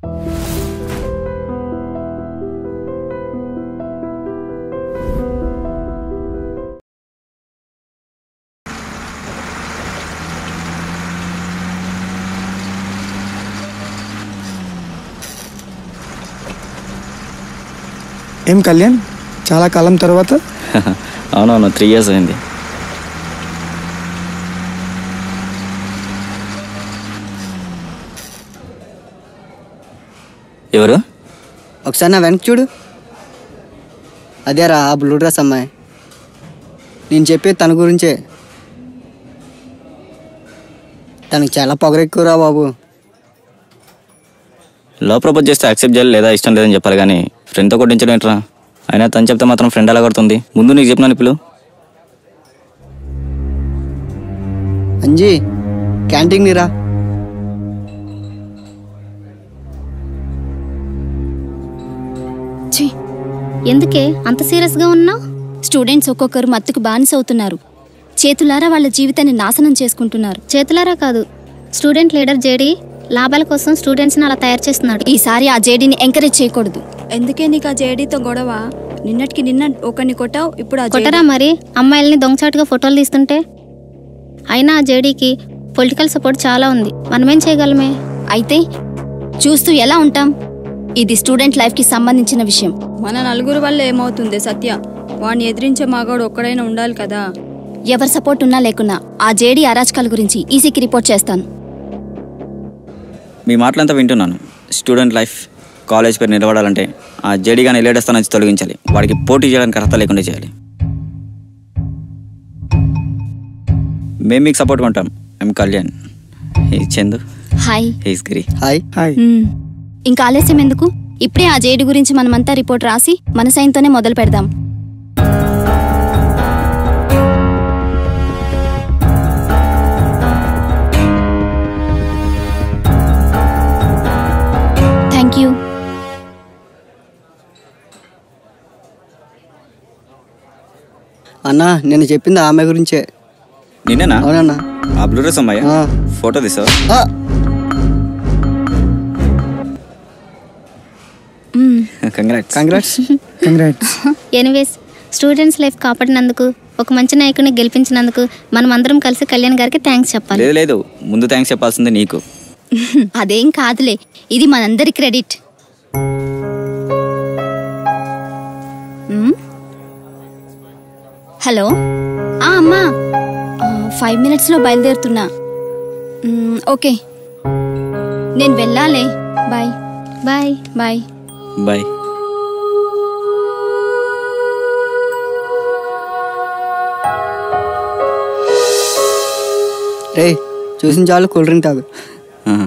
ఏం కళ్యాణ్ చాలా కాలం తర్వాత అవునవును త్రీ ఇయర్స్ అయింది ఎవరు ఒకసారి నా వెనక్కి చూడు అదేరా ఆ బ్లూ డ్రెస్ అమ్మాయి నేను చెప్పేది తన గురించే తనకి చాలా పొగరెక్కువరా బాబు లవ్ ప్రపోజ్ చేస్తే యాక్సెప్ట్ చేయాలి లేదా ఇష్టం లేదని చెప్పాలి కానీ ఫ్రెండ్తో కొట్టించడం ఏంట్రా అయినా తను చెప్తే మాత్రం ఫ్రెండ్ ఎలా కొడుతుంది ముందు నీకు చెప్పినాను ఇప్పుడు అంజీ క్యాంటీన్ రా ఛీ ఎందుకే అంత సీరియస్గా ఉన్నావు స్టూడెంట్స్ ఒక్కొక్కరు మత్తుకు బానిస అవుతున్నారు చేతులారా వాళ్ళ జీవితాన్ని నాశనం చేసుకుంటున్నారు చేతులారా కాదు స్టూడెంట్ లీడర్ జేడి లాభాల కోసం స్టూడెంట్స్ని అలా తయారు చేస్తున్నాడు ఈసారి ఆ జేడీని ఎంకరేజ్ చేయకూడదు ఎందుకే నీకు ఆ జేడీతో గొడవ నిన్నటికి నిన్న ఒకరిని కొట్టావు ఇప్పుడు ఆ కొట్టరా మరి అమ్మాయిల్ని దొంగచాటుగా ఫోటోలు తీస్తుంటే అయినా ఆ జేడీకి పొలిటికల్ సపోర్ట్ చాలా ఉంది మనమేం చేయగలమే అయితే చూస్తూ ఎలా ఉంటాం ఇది స్టూడెంట్ లైఫ్కి సంబంధించిన విషయం మన నలుగురు వల్ల ఏమవుతుంది సత్య వాడిని ఎదిరించే మగాడు ఒక్కడైనా ఉండాలి కదా ఎవరి సపోర్ట్ ఉన్నా లేకున్నా ఆ జేడీ అరాచకాల గురించి ఈసీకి రిపోర్ట్ చేస్తాను మీ మాటలంతా వింటున్నాను స్టూడెంట్ లైఫ్ కాలేజ్ పేరు నిలబడాలంటే ఆ జేడీగానే లేడస్తా నుంచి తొలగించాలి వాడికి పోటీ చేయడానికి అర్హత లేకుండా చేయాలి మేము మీకు సపోర్ట్ ఉంటాం ఎం కళ్యాణ్ హీ చందు హాయ్ హీస్ గిరి హాయ్ హాయ్ మ్మ్. ఇంకా ఆలస్యం ఎందుకు ఇప్పుడే ఆ జేడీ గురించి మనమంతా రిపోర్ట్ రాసి మన సైన్తోనే మొదలు పెడదాం థ్యాంక్ యూ అన్నా నేను చెప్పింది ఆమె గురించే నిన్నేనా అవునన్నా ఆ బ్లూ డ్రెస్ అమ్మాయి ఆ. ఫోటో తీసావు ఆ, congrats congrats congrats anyways students life కాపాడినందుకు ఒక మంచి నాయకుడిని గెలిపించినందుకు మనం అందరం కలిసి కళ్యాణ్ గారికి థ్యాంక్స్ చెప్పాలి లేదు లేదు ముందు థ్యాంక్స్ చెప్పాల్సింది నీకు అదేం కాదులే ఇది మనందరి క్రెడిట్ మ్మ్? హలో ఆ అమ్మా ఆ, ఫైవ్ మినిట్స్లో బయలుదేరుతున్నా మ్మ్, ఓకే నేను వెళ్ళాలే బాయ్ బాయ్ బాయ్ బాయ్ రే చూసిన చాలు కూల్ డ్రింక్ తాగు ఆహా.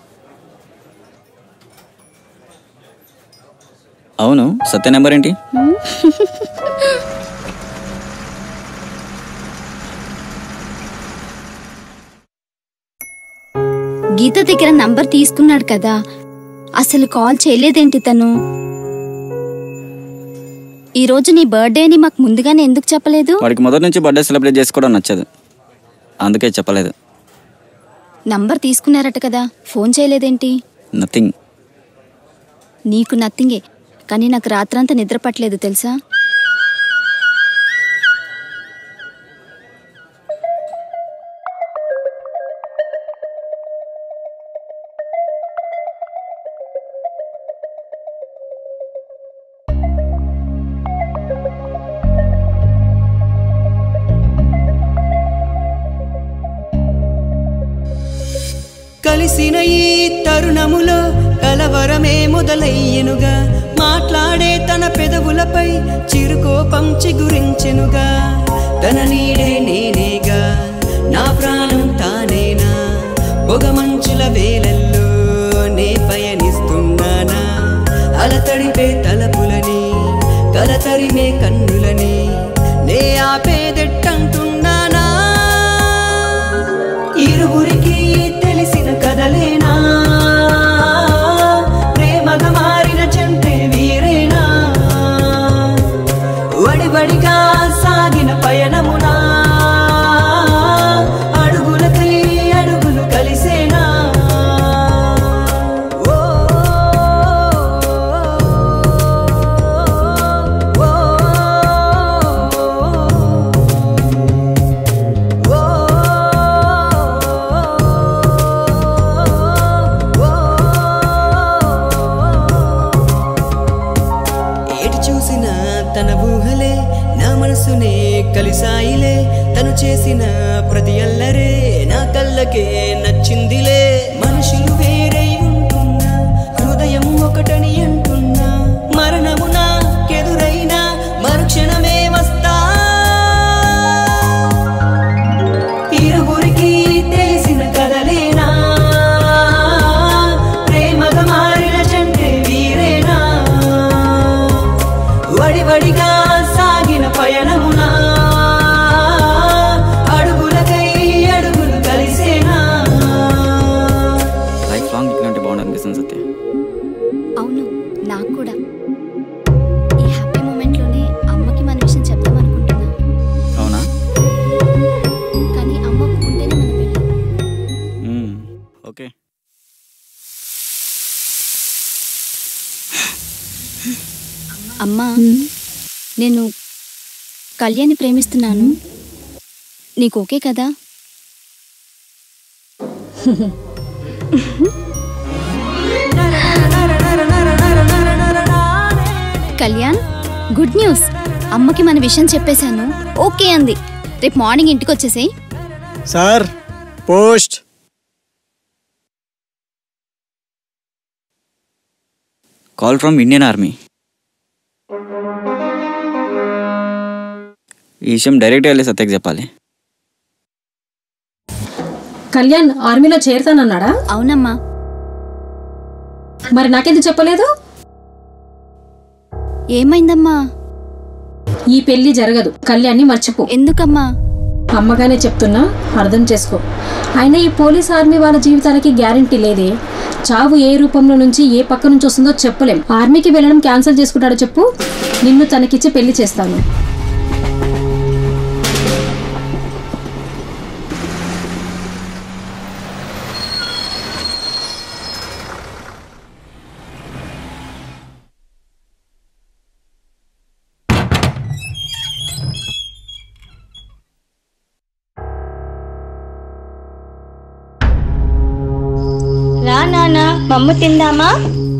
అవును సత్య నెంబర్ ఏంటి గీత దగ్గర నంబర్ తీసుకున్నాడు కదా అసలు కాల్ చేయలేదేంటి తను ఈరోజు నీ బర్త్డే అని మాకు ముందుగానే ఎందుకు చెప్పలేదు వాడికి మొదటి నుంచి బర్త్డే సెలబ్రేట్ చేసుకోవడం నచ్చదు అందుకే చెప్పలేదు నంబర్ తీసుకున్నారట కదా ఫోన్ చేయలేదేంటి నథింగ్ నీకు నథింగే కానీ నాకు రాత్రంతా నిద్ర పట్టలేదు తెలుసా కలిసిన ఈ తరుణములో కలవరమే మొదలయ్యెనుగా మాట్లాడే తన పెదవులపై చిరుకోపం చిగురించెనుగా తన నీడే నేనేగా నా ప్రాణం తానేనా పొగ మంచుల వేలల్లో నే పయనిస్తున్నానా అలతడిపే తలపులని కలతరిమే కన్నులని నే ఆపేదెట్టంటున్నానా ఇరువురికి తెలిసిన కదలేనా ప్రేమగా మారిన చెంతే వీరేనా వడివడిగా సాగిన పయనమునా అడుగులకై అడుగులు కలిసేనా తన ఊహలే నా మనసునే కలిసాయిలే తను చేసిన ప్రతి అల్లరే నా కళ్ళకే నచ్చిందిలే మనుషులు వేరై ఉంటున్నా హృదయం ఒకటని అంటున్నా మరణము నాకెదురైనా మరుక్షణమే వస్తా ఇరువురికి తెలిసిన కదలేనా ప్రేమగా మారిన జంటే వీరేనా వడివడిగా సాగిన పయనమునా అడుగులకై అడుగులు కలిసేనా లైఫ్ లాంగ్ ఇట్లాంటి బాగుంది అనిపిస్తుంది సత్య అవును నాకు కూడా ఈ హ్యాపీ మూమెంట్లోనే అమ్మకి మన విషయం చెప్దాం అనుకుంటున్నా అవునా కానీ అమ్మ ఒప్పుకుంటేనే మన పెళ్ళి మ్మ్. ఓకే అమ్మా నేను కళ్యాణ్ని ప్రేమిస్తున్నాను నీకు ఓకే కదా కళ్యాణ్ గుడ్ న్యూస్ అమ్మకి మన విషయం చెప్పేశాను ఓకే అంది రేపు మార్నింగ్ ఇంటికి వచ్చేసేయ్ sir post call from Indian army ఈ విషయం డైరెక్ట్గా వెళ్ళి సత్యకి చెప్పాలి కళ్యాణ్ ఆర్మీలో చేరుతానన్నాడా అవునమ్మా మరి నాకెందుకు చెప్పలేదు ఏమైందమ్మా ఈ పెళ్లి జరగదు కళ్యాణ్ని మర్చిపో ఎందుకమ్మా అమ్మగానే చెప్తున్నా అర్థం చేసుకో అయినా ఈ పోలీస్ ఆర్మీ వాళ్ళ జీవితాలకి గ్యారంటీ లేదే చావు ఏ రూపంలో నుంచి ఏ పక్క నుంచి వస్తుందో చెప్పలేం ఆర్మీకి వెళ్ళడం క్యాన్సిల్ చేసుకుంటాడో చెప్పు నిన్ను తనకిచ్చి పెళ్లి చేస్తాను రా నాన్న మమ్మ తిందామా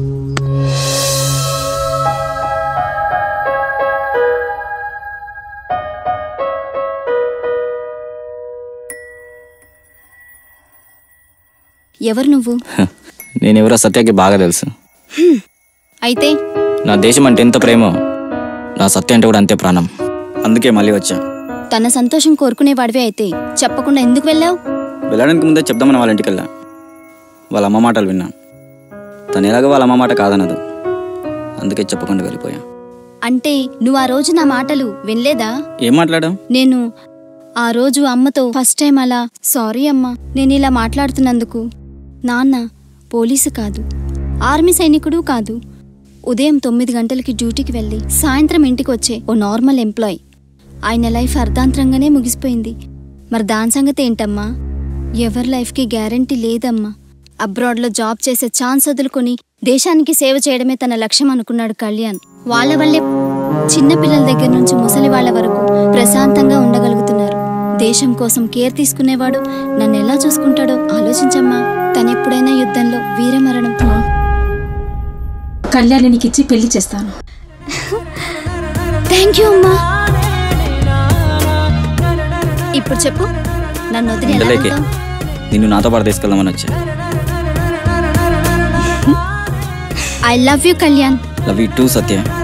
ఎవరు నువ్వు నేను ఎవరో సత్యకి బాగా తెలుసు అయితే నా దేశం అంటే ఎంత ప్రేమో నా సత్య అంటే కూడా అంతే ప్రాణం అందుకే మళ్ళీ వచ్చా తన సంతోషం కోరుకునేవాడివే అయితే చెప్పకుండా ఎందుకు వెళ్ళావు వెళ్ళడానికి ముందే చెప్దామని వాళ్ళ ఇంటికి వెళ్ళా వాళ్ళ అమ్మ మాటలు విన్నా తను ఎలాగో వాళ్ళ అమ్మ మాట కాదనదు అందుకే చెప్పకుండా వెళ్ళిపోయా అంటే నువ్వు ఆ రోజు నా మాటలు వినలేదా ఏం మాట్లాడాం నేను ఆ రోజు అమ్మతో ఫస్ట్ టైం అలా సారీ అమ్మా నేను ఇలా మాట్లాడుతున్నందుకు నాన్న పోలీసు కాదు ఆర్మీ సైనికుడు కాదు ఉదయం తొమ్మిది గంటలకి డ్యూటీకి వెళ్ళి సాయంత్రం ఇంటికి వచ్చే ఓ నార్మల్ ఎంప్లాయ్ ఆయన లైఫ్ అర్ధాంతరంగానే ముగిసిపోయింది మరి దాని సంగతి ఏంటమ్మా ఎవరి లైఫ్కి గ్యారంటీ లేదమ్మా అబ్రాడ్లో జాబ్ చేసే ఛాన్స్ వదులుకొని దేశానికి సేవ చేయడమే తన లక్ష్యం అనుకున్నాడు కళ్యాణ్ వాళ్ళ వల్లే చిన్న పిల్లల దగ్గర నుంచి ముసలి వాళ్ళ వరకు ప్రశాంతంగా ఉండగలుగుతున్నారు దేశం కోసం కేర్ తీసుకునేవాడు నన్ను ఎలా చూసుకుంటాడో ఆలోచించమ్మా తనెప్పుడైనా యుద్ధంలో వీరమరణం కళ్యాణ్ నీకిచ్చి పెళ్లి చేస్తాను థ్యాంక్ యూ అమ్మా ఇప్పుడు చెప్పు నన్ను వదిలి ఎలా ఉండలేకే వెళ్తావ్? నిన్ను నాతో పాటు తీసుకెళ్దామని వచ్చా I love you Kalyan love you too Satya